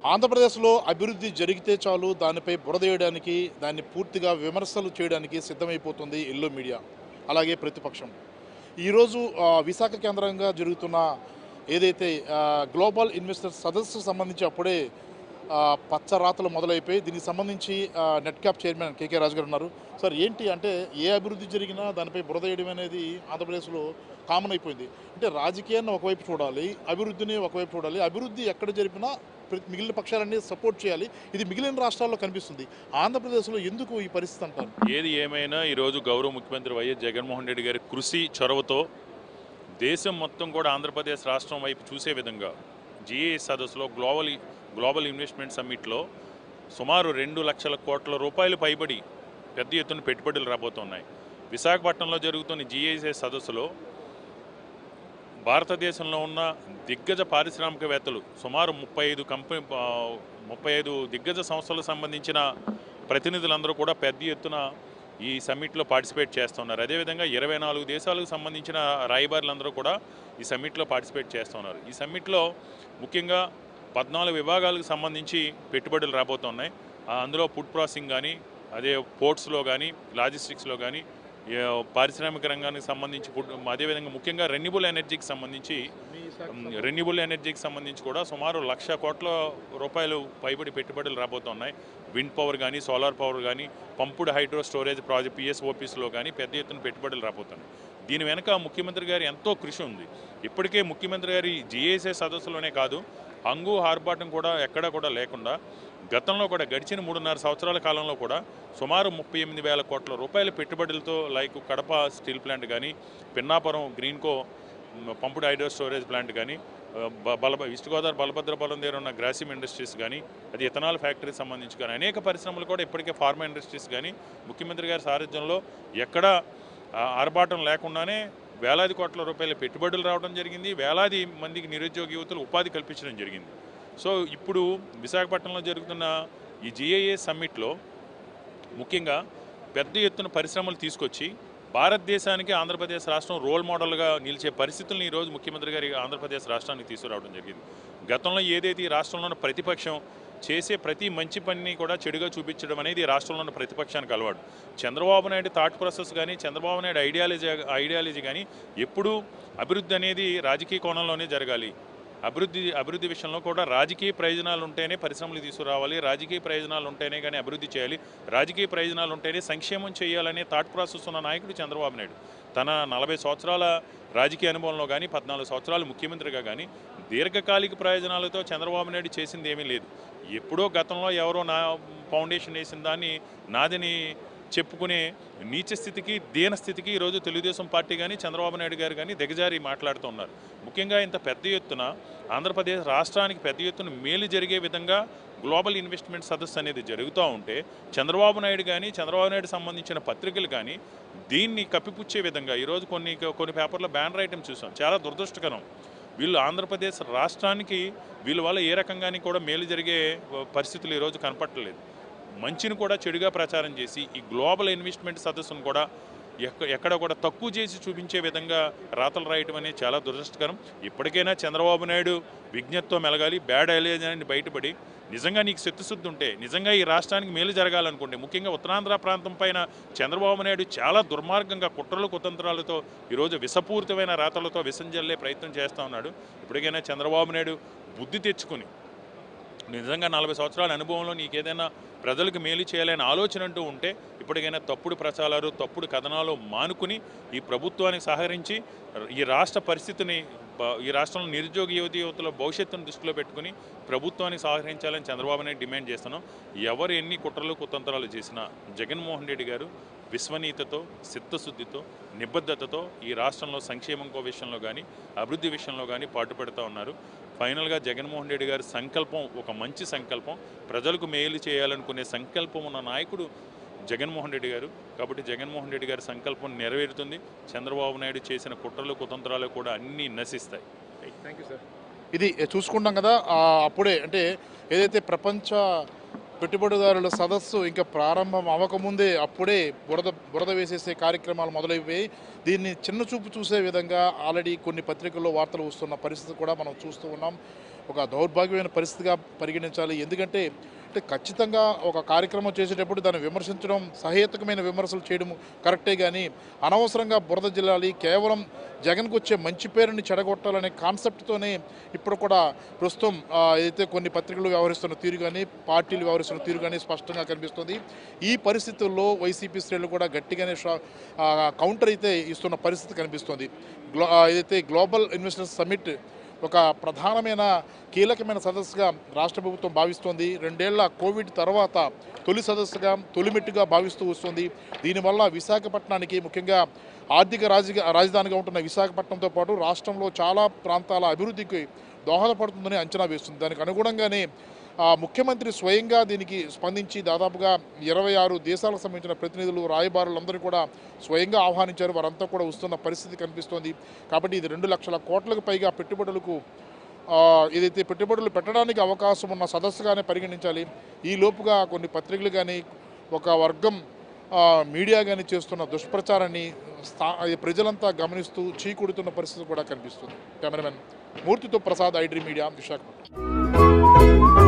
ఆంధ్రప్రదేశ్లో అభివృద్ధి జరిగితే చాలు దానిపై బురదేయడానికి దాన్ని పూర్తిగా విమర్శలు చేయడానికి సిద్ధమైపోతుంది ఎల్లో మీడియా అలాగే ప్రతిపక్షం ఈరోజు ఆ, విశాఖ కేంద్రంగా జరుగుతున్న ఏదైతే ఆ, గ్లోబల్ ఇన్వెస్టర్ సదస్సు సంబంధించి అప్పుడే ఆ, పచ్చ రాతలు మొదలైపోయి దీనికి సంబంధించి ఆ, net cap chairman KK Raju గారు ఉన్నారు సార్ ఏంటి అంటే ఏ అభివృద్ధి జరిగినా దానిపై బురద వేయడం అనేది ఆంధ్రప్రదేశ్లో కామన్ అయిపోయింది అంటే రాజకీయాన్ని ఒకవైపు చూడాలి అభివృద్ధిని ఒకవైపు చూడాలి అభివృద్ధి ఎక్కడ జరిపినా ప్రతి- మిగిలిన పక్షాలన్నీ సపోర్ట్ చేయాలి ఇది మిగిలిన రాష్ట్రాల్లో కనిపిస్తుంది ఆంధ్రప్రదేశ్లో ఎందుకు ఈ పరిస్థితి అంటారు ఏది ఏమైనా ఈరోజు గౌరవ ముఖ్యమంత్రి వైఎస్ జగన్మోహన్ రెడ్డి గారి కృషి చొరవతో దేశం మొత్తం కూడా ఆంధ్రప్రదేశ్ రాష్ట్రం వైపు చూసే విధంగా జిఏ సదస్సులో గ్లోబల్ గ్లోబల్ ఇన్వెస్ట్మెంట్ సమ్మిట్లో సుమారు రెండు లక్షల కోట్ల రూపాయలు పైబడి పెద్ద ఎత్తున పెట్టుబడులు రాబోతున్నాయి విశాఖపట్నంలో జరుగుతున్న జిఐసీ సదస్సులో భారతదేశంలో ఉన్న దిగ్గజ పారిశ్రామికవేత్తలు సుమారు ముప్పై ఐదు కంపెనీ ముప్పై ఐదు దిగ్గజ సంస్థలకు సంబంధించిన ప్రతినిధులందరూ కూడా పెద్ద ఎత్తున ఈ సమ్మిట్లో పార్టిసిపేట్ చేస్తున్నారు అదేవిధంగా ఇరవై నాలుగు దేశాలకు సంబంధించిన రాయబారులందరూ కూడా ఈ సమ్మిట్లో పార్టిసిపేట్ చేస్తున్నారు ఈ సమ్మిట్లో ముఖ్యంగా పద్నాలుగు విభాగాలకు సంబంధించి పెట్టుబడులు రాబోతున్నాయి ఆ, అందులో ఫుడ్ ప్రాసెసింగ్ కానీ అదే పోర్ట్స్లో కానీ లాజిస్టిక్స్లో కానీ ఏ, పారిశ్రామిక రంగానికి సంబంధించి ఫుడ్ అదేవిధంగా ముఖ్యంగా రెన్యూబుల్ ఎనర్జీకి సంబంధించి రెన్యూబుల్ ఎనర్జీకి సంబంధించి కూడా సుమారు లక్ష కోట్ల రూపాయలు పైబడి పెట్టుబడులు రాబోతున్నాయి విండ్ పవర్ కానీ సోలార్ పవర్ కానీ పంపుడ్ హైడ్రో స్టోరేజ్ ప్రాజెక్ట్ పిఎస్ఓపీస్లో కానీ పెద్ద ఎత్తున పెట్టుబడులు రాబోతున్నాయి దీని వెనక ముఖ్యమంత్రి గారి ఎంతో కృషి ఉంది ఇప్పటికే ముఖ్యమంత్రి గారి జిఏసీ సదస్సులోనే కాదు హంగు ఆర్భాటం కూడా ఎక్కడా కూడా లేకుండా గతంలో కూడా గడిచిన మూడున్నర సంవత్సరాల కాలంలో కూడా సుమారు ముప్పై ఎనిమిది వేల కోట్ల రూపాయల పెట్టుబడులతో లైక్ కడప స్టీల్ ప్లాంట్ కానీ పిన్నాపురం గ్రీన్కో మ్, పంపుడు హైడ్రో స్టోరేజ్ ప్లాంట్ కానీ ఆ, బ- బలభ ఈస్ట్ గోదావరి బలభద్రపాలెం దగ్గర ఉన్న గ్రాసిమ్ ఇండస్ట్రీస్ కానీ అది ఇథనాల్ ఫ్యాక్టరీకి సంబంధించి కానీ అనేక పరిశ్రమలు కూడా ఇప్పటికే ఫార్మా ఇండస్ట్రీస్ కానీ ముఖ్యమంత్రి గారి సారథ్యంలో ఎక్కడ ఆర్భాటం లేకుండానే వేలాది కోట్ల రూపాయల పెట్టుబడులు రావడం జరిగింది వేలాది మందికి నిరుద్యోగ యువతలు ఉపాధి కల్పించడం జరిగింది సో ఇప్పుడు విశాఖపట్నంలో జరుగుతున్న ఈ జిఐఏ సమ్మిట్లో ముఖ్యంగా పెద్ద ఎత్తున పరిశ్రమలు తీసుకొచ్చి భారతదేశానికి ఆంధ్రప్రదేశ్ రాష్ట్రం రోల్ మోడల్గా నిలిచే పరిస్థితులను ఈరోజు ముఖ్యమంత్రి గారి ఆంధ్రప్రదేశ్ రాష్ట్రానికి తీసుకురావడం జరిగింది గతంలో ఏదైతే ఈ రాష్ట్రంలో ఉన్న ప్రతిపక్షం చేసే ప్రతి మంచి పనిని కూడా చెడుగా చూపించడం అనేది ఈ రాష్ట్రంలో ఉన్న ప్రతిపక్షానికి అలవాటు చంద్రబాబు నాయుడు థాట్ ప్రాసెస్ కానీ చంద్రబాబు నాయుడు ఐడియాలజీ ఐడియాలజీ కానీ ఎప్పుడూ అభివృద్ధి అనేది రాజకీయ కోణంలోనే జరగాలి అభివృద్ధి అభివృద్ధి విషయంలో కూడా రాజకీయ ప్రయోజనాలు ఉంటేనే పరిశ్రమలు తీసుకురావాలి రాజకీయ ప్రయోజనాలు ఉంటేనే కానీ అభివృద్ధి చేయాలి రాజకీయ ప్రయోజనాలు ఉంటేనే సంక్షేమం చేయాలనే థాట్ ప్రాసెస్ ఉన్న నాయకుడు చంద్రబాబు నాయుడు తన నలభై సంవత్సరాల రాజకీయ అనుభవంలో కానీ పద్నాలుగు సంవత్సరాలు ముఖ్యమంత్రిగా కానీ దీర్ఘకాలిక ప్రయోజనాలతో చంద్రబాబు నాయుడు చేసింది ఏమీ లేదు ఎప్పుడో గతంలో ఎవరో నా ఫౌండేషన్ వేసిన దాన్ని నాదని చెప్పుకునే నీచ స్థితికి దీన స్థితికి ఈరోజు తెలుగుదేశం పార్టీ కానీ చంద్రబాబు నాయుడు గారు కానీ దిగజారి మాట్లాడుతున్నారు ముఖ్యంగా ఇంత పెద్ద ఎత్తున ఆంధ్రప్రదేశ్ రాష్ట్రానికి పెద్ద ఎత్తున మేలు జరిగే విధంగా గ్లోబల్ ఇన్వెస్ట్మెంట్ సదస్సు అనేది జరుగుతూ ఉంటే చంద్రబాబు నాయుడు కానీ చంద్రబాబు నాయుడు సంబంధించిన పత్రికలు కానీ దీన్ని కప్పిపుచ్చే విధంగా ఈరోజు కొన్ని కొన్ని పేపర్లో బ్యానర్ ఐటమ్ చూసాం చాలా దురదృష్టకరం వీళ్ళు ఆంధ్రప్రదేశ్ రాష్ట్రానికి వీళ్ళ వల్ల ఏ రకంగాని కూడా మేలు జరిగే పరిస్థితులు ఈరోజు కనపట్టలేదు మంచిని కూడా చెడుగా ప్రచారం చేసి ఈ గ్లోబల్ ఇన్వెస్ట్మెంట్ సదస్సును కూడా ఎక్క ఎక్కడ కూడా తక్కువ చేసి చూపించే విధంగా రాతలు రాయటం అనేది చాలా దురదృష్టకరం ఇప్పటికైనా చంద్రబాబు నాయుడు విజ్ఞతతో మెలగాలి బ్యాడ్ ఐలేజీ బయటపడి నిజంగా నీకు శక్తిశుద్ధి ఉంటే నిజంగా ఈ రాష్ట్రానికి మేలు జరగాలనుకుంటే ముఖ్యంగా ఉత్తరాంధ్ర ప్రాంతం పైన చంద్రబాబు నాయుడు చాలా దుర్మార్గంగా కుట్రలు కుతంత్రాలతో ఈరోజు విషపూరితమైన రాతలతో విషం జల్లే ప్రయత్నం చేస్తూ ఉన్నాడు ఇప్పటికైనా చంద్రబాబు నాయుడు బుద్ధి తెచ్చుకుని నిజంగా నలభై సంవత్సరాల అనుభవంలో నీకేదైనా ప్రజలకు మేలు చేయాలనే ఆలోచన అంటూ ఉంటే ఇప్పటికైనా తప్పుడు ప్రచారాలు తప్పుడు కథనాలు మానుకుని ఈ ప్రభుత్వానికి సహకరించి ఈ రాష్ట్ర పరిస్థితిని బ- ఈ రాష్ట్రంలో నిరుద్యోగ యువతి యువతుల భవిష్యత్తును దృష్టిలో పెట్టుకుని ప్రభుత్వానికి సహకరించాలని చంద్రబాబు నాయుడు డిమాండ్ చేస్తున్నాం ఎవరు ఎన్ని కుట్రలు కుతంత్రాలు చేసినా జగన్మోహన్ రెడ్డి గారు విశ్వనీయతతో చిత్తశుద్ధితో నిబద్ధతతో ఈ రాష్ట్రంలో సంక్షేమం కో విషయంలో కానీ అభివృద్ధి విషయంలో కానీ పాటుపడుతూ ఉన్నారు ఫైనల్గా జగన్మోహన్ రెడ్డి గారి సంకల్పం ఒక మంచి సంకల్పం ప్రజలకు మేలు చేయాలనుకునే సంకల్పం ఉన్న నాయకుడు జగన్మోహన్ రెడ్డి గారు కాబట్టి జగన్మోహన్ రెడ్డి గారి సంకల్పం నెరవేరుతుంది చంద్రబాబు నాయుడు చేసిన కుట్రలు కుతంత్రాలు కూడా అన్నీ నశిస్తాయి థ్యాంక్ యూ సార్ ఇది చూసుకుంటాం కదా ఆ, అప్పుడే అంటే ఏదైతే ప్రపంచ పెట్టుబడిదారుల సదస్సు ఇంకా ప్రారంభం అవ్వకముందే అప్పుడే బురద బురద వేసేసే కార్యక్రమాలు మొదలైపోయి దీన్ని చిన్న చూపు చూసే విధంగా ఆల్రెడీ కొన్ని పత్రికల్లో వార్తలు వస్తున్న పరిస్థితి కూడా మనం చూస్తూ ఉన్నాం ఒక దౌర్భాగ్యమైన పరిస్థితిగా పరిగణించాలి ఎందుకంటే అంటే ఖచ్చితంగా ఒక కార్యక్రమం చేసేటప్పుడు దాన్ని విమర్శించడం సహేతుకమైన విమర్శలు చేయడం కరెక్టే కానీ అనవసరంగా బురద జిల్లాలి కేవలం జగన్కు వచ్చే మంచి పేరుని చెడగొట్టాలనే కాన్సెప్ట్తోనే ఇప్పుడు కూడా ప్రస్తుతం ఆ, ఏదైతే కొన్ని పత్రికలు వ్యవహరిస్తున్న తీరు కానీ పార్టీలు వ్యవహరిస్తున్న తీరు కానీ స్పష్టంగా కనిపిస్తుంది ఈ పరిస్థితుల్లో వైసీపీ శ్రేణులు కూడా గట్టిగానే షా- ఆ, కౌంటర్ అయితే ఇస్తున్న పరిస్థితి కనిపిస్తుంది గ్లో ఆ, ఏదైతే గ్లోబల్ ఇన్వెస్టర్స్ సమిట్ ఒక ప్రధానమైన కీలకమైన సదస్సుగా రాష్ట్ర ప్రభుత్వం భావిస్తోంది రెండేళ్ల కోవిడ్ తర్వాత తొలి సదస్సుగా తొలిమెట్టుగా భావిస్తూ వస్తుంది దీనివల్ల విశాఖపట్నానికి ముఖ్యంగా ఆర్థిక రాజకీయ రాజధానిగా ఉంటున్న విశాఖపట్నంతో పాటు రాష్ట్రంలో చాలా ప్రాంతాల అభివృద్ధికి దోహదపడుతుందని అంచనా వేస్తుంది దానికి అనుగుణంగానే ఆ, ముఖ్యమంత్రి స్వయంగా దీనికి స్పందించి దాదాపుగా ఇరవై ఆరు దేశాలకు సంబంధించిన ప్రతినిధులు రాయబారులందరూ కూడా స్వయంగా ఆహ్వానించారు వారంతా కూడా వస్తున్న పరిస్థితి కనిపిస్తోంది కాబట్టి ఇది రెండు లక్షల కోట్లకు పైగా పెట్టుబడులకు ఆ, ఏదైతే పెట్టుబడులు పెట్టడానికి అవకాశం ఉన్న సదస్సుగానే పరిగణించాలి ఈ లోపుగా కొన్ని పత్రికలు కానీ ఒక వర్గం ఆ, మీడియా కానీ చేస్తున్న దుష్ప్రచారాన్ని స్థా అది ప్రజలంతా గమనిస్తూ చీకొడుతున్న పరిస్థితి కూడా కనిపిస్తుంది కెమెరామెన్ మూర్తితో ప్రసాద్ ఐడ్రీ మీడియా విశాఖపట్నం